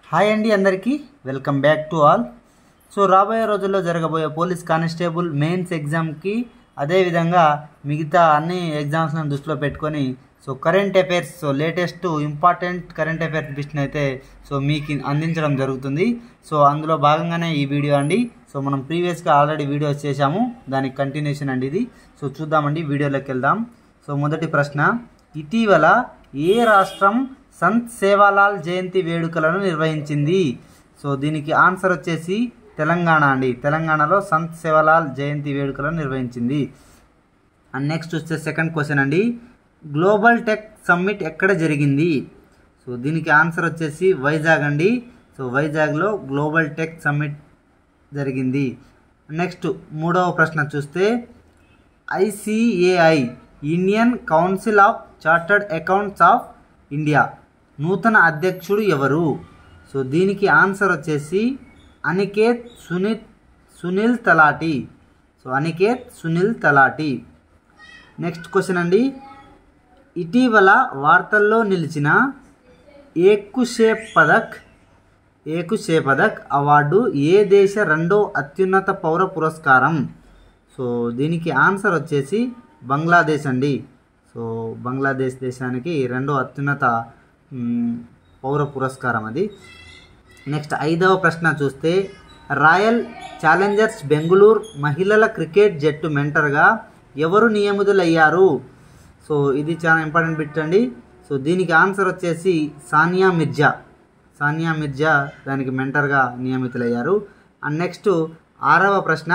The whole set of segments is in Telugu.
హాయ్ అండి అందరికీ welcome back to all so రాబోయే రోజుల్లో జరగబోయే పోలీస్ కానిస్టేబుల్ మెయిన్స్ ఎగ్జామ్కి అదేవిధంగా మిగతా అన్ని ఎగ్జామ్స్లను దృష్టిలో పెట్టుకొని so current affairs so latest important current affairs బిట్స్ని అయితే సో మీకు అందించడం జరుగుతుంది సో అందులో భాగంగానే ఈ వీడియో అండి సో మనం ప్రీవియస్గా ఆల్రెడీ వీడియోస్ చేశాము దానికి కంటిన్యూషన్ అండి ఇది సో చూద్దామండి వీడియోలోకి వెళ్దాం సో మొదటి ప్రశ్న ఇటీవల ఏ రాష్ట్రం సంత్ సేవాలాల్ జయంతి వేడుకలను నిర్వహించింది సో దీనికి ఆన్సర్ వచ్చేసి తెలంగాణ అండి తెలంగాణలో సంత్ సేవాలాల్ జయంతి వేడుకలను నిర్వహించింది అండ్ నెక్స్ట్ వచ్చే సెకండ్ క్వశ్చన్ అండి గ్లోబల్ టెక్ సమ్మిట్ ఎక్కడ జరిగింది సో దీనికి ఆన్సర్ వచ్చేసి వైజాగ్ అండి సో వైజాగ్లో గ్లోబల్ టెక్ సమ్మిట్ జరిగింది నెక్స్ట్ మూడవ ప్రశ్న చూస్తే ICAI Indian council of chartered accounts of India నూతన అధ్యక్షుడు ఎవరు సో దీనికి ఆన్సర్ వచ్చేసి Aniket Sunith Sunil Talati so Aniket Sunil Talati next question అండి ఇటీవల వార్తల్లో నిలిచిన ఏకుషే పదక్ ఏకుషే పదక్ అవార్డు ఏ దేశ రెండో అత్యున్నత పౌర పురస్కారం సో దీనికి ఆన్సర్ వచ్చేసి బంగ్లాదేశ్ అండి సో బంగ్లాదేశ్ దేశానికి రెండో అత్యున్నత మ్, పౌర పురస్కారం అది నెక్స్ట్ ఐదవ ప్రశ్న చూస్తే రాయల్ ఛాలెంజర్స్ బెంగుళూరు మహిళల క్రికెట్ జట్టు మెంటర్గా ఎవరు నియమితులయ్యారు సో ఇది చాలా ఇంపార్టెంట్ బిట్ అండి సో దీనికి ఆన్సర్ వచ్చేసి సానియా మిర్జా సానియా మిర్జా దానికి మెంటర్గా నియమితులయ్యారు అండ్ నెక్స్ట్ ఆరవ ప్రశ్న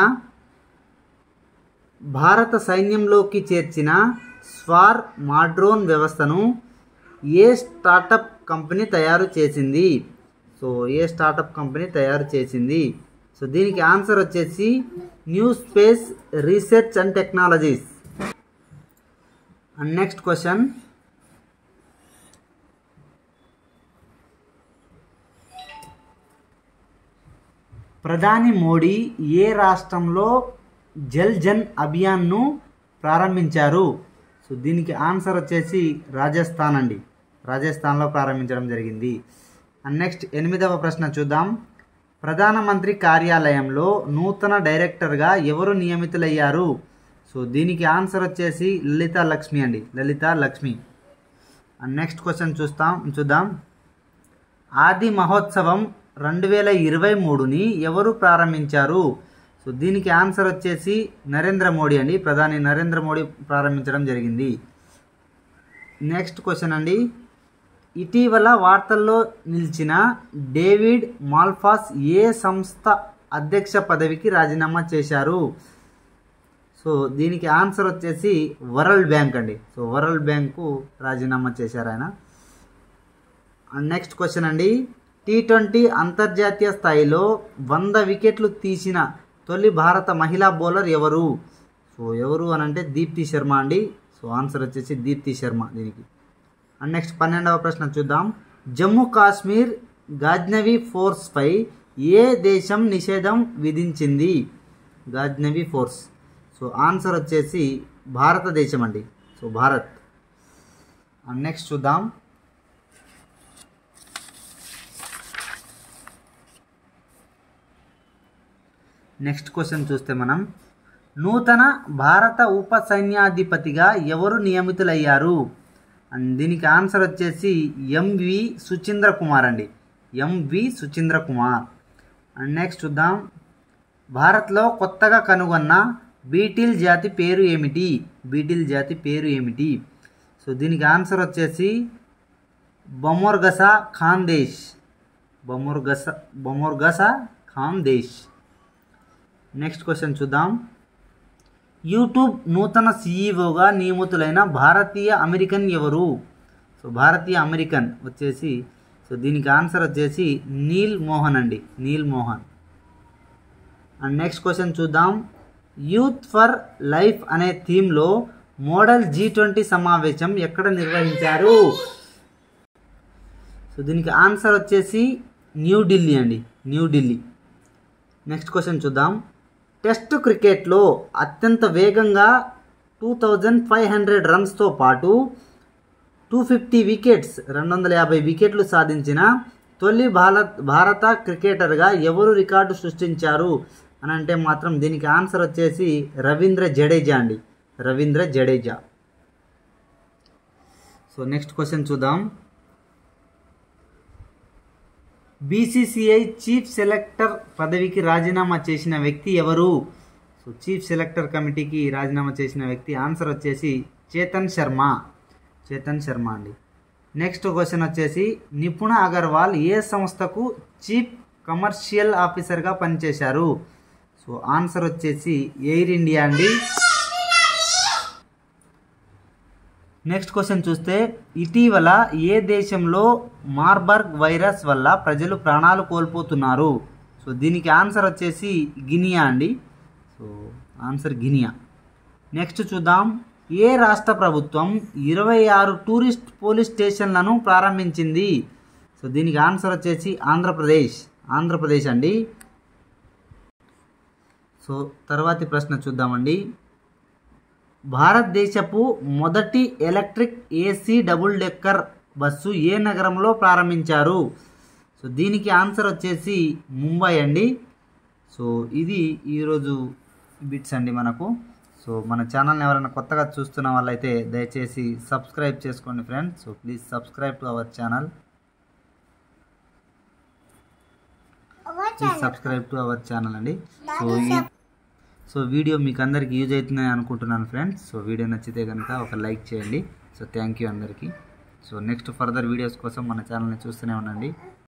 భారత సైన్యంలోకి చేర్చిన స్వార్ మాడ్రోన్ వ్యవస్థను ఏ స్టార్టప్ కంపెనీ తయారు చేసింది సో ఏ స్టార్టప్ కంపెనీ తయారు చేసింది సో దీనికి ఆన్సర్ వచ్చేసి new space research and technologies and next question ప్రధాని మోడీ ఏ రాష్ట్రంలో జల్ జన్ అభియాన్ను ప్రారంభించారు సో దీనికి ఆన్సర్ వచ్చేసి రాజస్థాన్ అండి రాజస్థాన్లో ప్రారంభించడం జరిగింది అండ్ నెక్స్ట్ ఎనిమిదవ ప్రశ్న చూద్దాం ప్రధానమంత్రి కార్యాలయంలో నూతన డైరెక్టర్గా ఎవరు నియమితులయ్యారు సో దీనికి ఆన్సర్ వచ్చేసి లలిత లక్ష్మి అండి Lalitha Lakshmi and next question చూస్తాం చూద్దాం ఆది మహోత్సవం రెండు వేల ఇరవై మూడుని ఎవరు ప్రారంభించారు సో దీనికి ఆన్సర్ వచ్చేసి నరేంద్ర మోడీ అండి ప్రధాని నరేంద్ర మోడీ ప్రారంభించడం జరిగింది నెక్స్ట్ క్వశ్చన్ అండి ఇటీవల వార్తల్లో నిలిచిన డేవిడ్ మాల్ఫాస్ ఏ సంస్థ అధ్యక్ష పదవికి రాజీనామా చేశారు సో దీనికి ఆన్సర్ వచ్చేసి వరల్డ్ బ్యాంక్ అండి సో వరల్డ్ బ్యాంకు రాజీనామా చేశారు ఆయన అండ్ నెక్స్ట్ క్వశ్చన్ అండి టీ ట్వంటీ అంతర్జాతీయ స్థాయిలో వంద వికెట్లు తీసిన తొలి భారత మహిళా బౌలర్ ఎవరు సో ఎవరు అని అంటే దీప్తి శర్మ అండి సో ఆన్సర్ వచ్చేసి దీప్తి శర్మ దీనికి అండ్ నెక్స్ట్ పన్నెండవ ప్రశ్న చూద్దాం జమ్మూ కాశ్మీర్ గాజ్నవి ఫోర్స్పై ఏ దేశం నిషేధం విధించింది గాజ్నవి ఫోర్స్ సో ఆన్సర్ వచ్చేసి భారతదేశం అండి సో భారత్ అండ్ నెక్స్ట్ చూద్దాం నెక్స్ట్ క్వశ్చన్ చూస్తే మనం నూతన భారత ఉప సైన్యాధిపతిగా ఎవరు నియమితులయ్యారు అండ్ దీనికి ఆన్సర్ వచ్చేసి ఎంవి సుచీంద్ర కుమార్ అండి MV Suchindra Kumar and next చూద్దాం భారత్లో కొత్తగా కనుగొన్న బీటిల్ జాతి పేరు ఏమిటి బీటిల్ జాతి పేరు ఏమిటి సో దీనికి ఆన్సర్ వచ్చేసి బొమోర్గసా ఖాందేశ్ బొమోర్గస బొమోర్గసా ఖాందేశ్ నెక్స్ట్ క్వశ్చన్ చూద్దాం యూట్యూబ్ నూతన సీఈఓగా నియమితులైన భారతీయ అమెరికన్ ఎవరు సో భారతీయ అమెరికన్ వచ్చేసి సో దీనికి ఆన్సర్ వచ్చేసి నీల్ మోహన్ అండి Neal Mohan and next question చూద్దాం యూత్ ఫర్ లైఫ్ అనే థీమ్లో మోడల్ జీ ట్వంటీ సమావేశం ఎక్కడ నిర్వహించారు సో దీనికి ఆన్సర్ వచ్చేసి న్యూఢిల్లీ అండి న్యూఢిల్లీ నెక్స్ట్ క్వశ్చన్ చూద్దాం టెస్ట్ క్రికెట్లో అత్యంత వేగంగా టూ థౌజండ్ ఫైవ్ హండ్రెడ్ రన్స్తో పాటు టూ ఫిఫ్టీ వికెట్స్ రెండు వందల యాభై వికెట్లు సాధించిన తొలి భారత్ భారత క్రికెటర్గా ఎవరు రికార్డు సృష్టించారు అని అంటే మాత్రం దీనికి ఆన్సర్ వచ్చేసి రవీంద్ర జడేజా అండి Ravindra Jadeja so next question చూద్దాం బీసీసీఐ చీఫ్ సెలెక్టర్ పదవికి రాజీనామా చేసిన వ్యక్తి ఎవరు సో చీఫ్ సెలెక్టర్ కమిటీకి రాజీనామా చేసిన వ్యక్తి ఆన్సర్ వచ్చేసి చేతన్ శర్మ చేతన్ శర్మ అండి నెక్స్ట్ క్వశ్చన్ వచ్చేసి నిపుణ అగర్వాల్ ఏ సంస్థకు చీఫ్ కమర్షియల్ ఆఫీసర్గా పనిచేశారు సో ఆన్సర్ వచ్చేసి ఎయిర్ ఇండియా అండి నెక్స్ట్ క్వశ్చన్ చూస్తే ఇటీవల ఏ దేశంలో మార్బర్గ్ వైరస్ వల్ల ప్రజలు ప్రాణాలు కోల్పోతున్నారు సో దీనికి ఆన్సర్ వచ్చేసి గినియా అండి సో ఆన్సర్ గినియా నెక్స్ట్ చూద్దాం ఏ రాష్ట్ర ప్రభుత్వం ఇరవై ఆరు టూరిస్ట్ పోలీస్ స్టేషన్లను ప్రారంభించింది సో దీనికి ఆన్సర్ వచ్చేసి ఆంధ్రప్రదేశ్ ఆంధ్రప్రదేశ్ అండి సో తర్వాతి ప్రశ్న చూద్దామండి భారతదేశపు మొదటి electric AC double decker bus ఏ నగరంలో ప్రారంభించారు సో దీనికి ఆన్సర్ వచ్చేసి ముంబై అండి సో ఇది ఈరోజు బిట్స్ అండి మనకు సో మన ఛానల్ని ఎవరైనా కొత్తగా చూస్తున్న వాళ్ళైతే దయచేసి సబ్స్క్రైబ్ చేసుకోండి friends so please subscribe to our channel please subscribe to our channel అండి సో ఈ సో వీడియో మీకు అందరికి యూజ్ అవుతుందని అనుకుంటున్నాను ఫ్రెండ్స్ సో వీడియో నచ్చితే కనుక ఒక లైక్ చేయండి సో థ్యాంక్ యూ అందరికీ సో నెక్స్ట్ ఫర్దర్ వీడియోస్ కోసం మన ఛానల్ని చూస్తూనే ఉండండి